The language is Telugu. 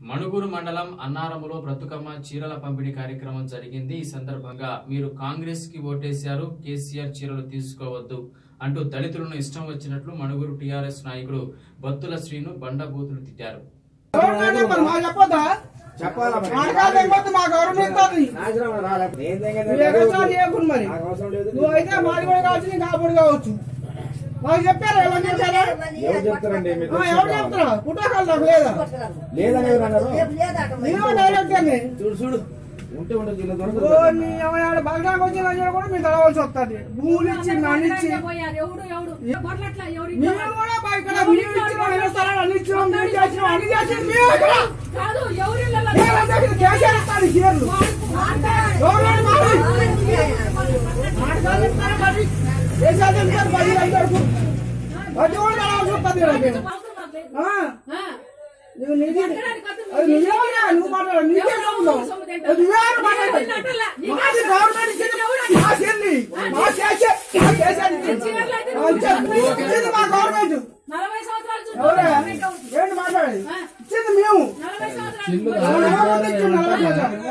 మణుగూరు మండలం అన్నారములో బ్రతుకమ్మ చీరల పంపిణీ కార్యక్రమం జరిగింది ఈ సందర్భంగా మీరు కాంగ్రెస్ కి ఓటేశారు కేసీఆర్ చీరలు తీసుకోవద్దు అంటూ దళితులను ఇష్టం వచ్చినట్లు మణుగూరు టీఆర్ఎస్ నాయకుడు బత్తుల శ్రీను బండబూతులు తిట్టారు గవర్నమెంట్ మరి మాకు చెప్పొద్దా చెప్పాలా మరి? మాటకాలు తెగొద్దు మా గవర్నమెంట్ ఇస్తుంది నాశనం రాలే. ఏం తెగదు? నువ్వు ఎగస్ట్రా చేయకుండా మరి నాకు అవసరం లేదు. నువ్వు అయితే మాది కూడా కావచ్చు నీకు కాపుడు కావచ్చు మాకు చెప్పారు ఎవరు చెప్పారా ఎవరు చెప్తారండి మీకు ఆ, ఎవరు చెప్తారా పుట్టకాలు నాకు లేదా లేదని ఎవరు అన్నారు నేను డైరెక్ట్ అని చూడు చూడు ఉంటే ఉండదు జిల్లా ఓ, దొరకదు నీ ఏమైనా బలగానికి వచ్చిన రోజున కూడా మీరు తడవలసి వస్తుంది భూములు ఇచ్చి నన్ను ఇచ్చి ఎవడు ఎవడు బొట్లట్ల ఎవరు మేము కూడా ఇక్కడ మీరు ఇచ్చిన ఇళ్ళ స్థలాలు అన్ని ఇచ్చినాం మీరు చేసినాం అన్ని చేసినాం మేము ఇక్కడ కాదు ఎవరి ఇళ్ళలో మేమంతా ఇక్కడ కేసీఆర్ ఇస్తాను ఈ చీరలు గవర్నమెంట్ మాది మాటకాలు ఇస్తారు మరి కేసీఆర్ ఇస్తారు పది అందరికి పది కూడా తడవలసి వస్తుంది నాకు అవసరం మాకు లేదు. ఆ, ఆ, నువ్వు నిజం అది నువ్వేమన్నా నువ్వు మాట్లాడు నీకే చెప్తున్నావు అది నువ్వేమన్నా మాట్లాడు మాది గవర్నమెంట్ ఇచ్చింది మా చెల్లి మా చేసే మా చేసేది ఇచ్చింది మా గవర్నమెంట్ నలభై సంవత్సరాలు చుట్టూ ఎవరే గవర్నమెంట్ ఉంది. ఏంటి మాట్లాడేది ఇచ్చింది మేము నలభై సంవత్సరాలు ఎవరు ఎవరు ఇచ్చింది నలభై సంవత్సరాలు?